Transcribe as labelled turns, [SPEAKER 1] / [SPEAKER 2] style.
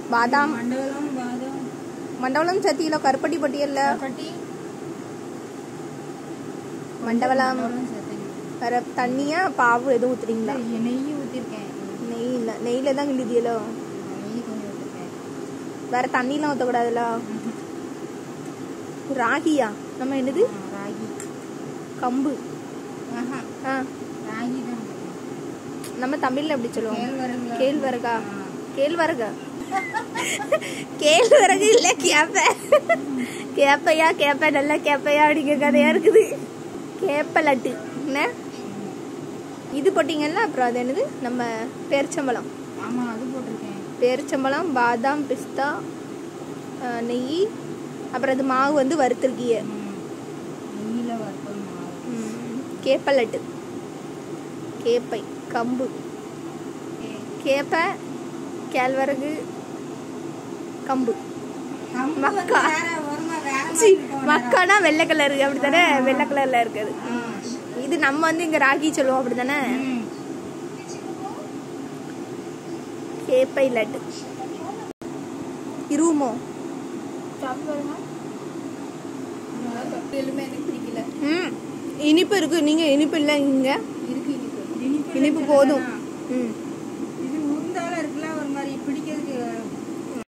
[SPEAKER 1] பாதாம்
[SPEAKER 2] மண்டலம் பாதம்
[SPEAKER 1] மண்டவளம் சத்தியில கருப்பட்டி பட்டியல்ல
[SPEAKER 2] கட்டி
[SPEAKER 1] மண்டவளம்
[SPEAKER 2] மண்டலம் சேர்த்தேன்
[SPEAKER 1] வேற தண்ணியா பாவு எதுவும் ஊத்துறீங்களா
[SPEAKER 2] நெய் ஊற்றிருக்கேன்
[SPEAKER 1] நெய் இல்ல நெய்ல தான் கிண்டிதியலோ
[SPEAKER 2] நெய் கொஞ்சம் ஊற்றிருக்கேன்
[SPEAKER 1] வேற தண்ணிலாம் ஊற்றக்கூடாதுல ராகியா நம்ம என்னது
[SPEAKER 2] ராகி
[SPEAKER 1] கம்பு
[SPEAKER 2] ஆஹா
[SPEAKER 1] ஆ
[SPEAKER 2] ராகி தான் போடுறேன்.
[SPEAKER 1] நம்ம தமிழ்ல எப்படி சொல்லுவோம்
[SPEAKER 2] கேழ்வரகுல-
[SPEAKER 1] கேழ்வரகா
[SPEAKER 2] ஆ.
[SPEAKER 1] கேழ்வரகா கேழ்வரகு இல்ல கேப்ப கேப்பையா கேப்ப நல்லா கேப்பையா அப்படிங்கிற கதையா இருக்குது கேப்ப லட்டு என்ன இது போட்டீங்கல்ல அப்புறம் அது என்னது நம்ம பேரிச்சம்பழம்
[SPEAKER 2] ஆமா அது போட்டிருக்கேன்
[SPEAKER 1] பேரிச்சம்பழம் பாதாம் பிஸ்தா ஆ, நெய் அப்புறம் அது மாவு வந்து வறுத்துருக்கிய
[SPEAKER 2] ம். நெய்யில வறுத்த மாவு
[SPEAKER 1] கேப்ப லட்டு கேப்பை கம்பு கேப்பை கேழ்வரகு கம்பு
[SPEAKER 2] கம்பு
[SPEAKER 1] மக்கா.
[SPEAKER 2] வந்து வேற ஒருமா வேற
[SPEAKER 1] சி,
[SPEAKER 2] மாதிரி இருக்கும்.
[SPEAKER 1] மக்கானா வெள்ளை கலர் அப்படித்தானே வெள்ளை கலர்ல இருக்குது
[SPEAKER 2] ஆ.
[SPEAKER 1] இது நம்ம வந்து இங்க ராகி சொல்லுவோம் அப்படித்தானே
[SPEAKER 2] ம்.
[SPEAKER 1] கேப்பை லட்டு இருமோ
[SPEAKER 2] எதுவுமே எனக்கு பிடிக்கல
[SPEAKER 1] ம் இனிப்பு இருக்கு நீங்க இனிப்பு இல்லை இங்க
[SPEAKER 2] இருக்கு இனிப்பு
[SPEAKER 1] இனிப்பு போதும் ம்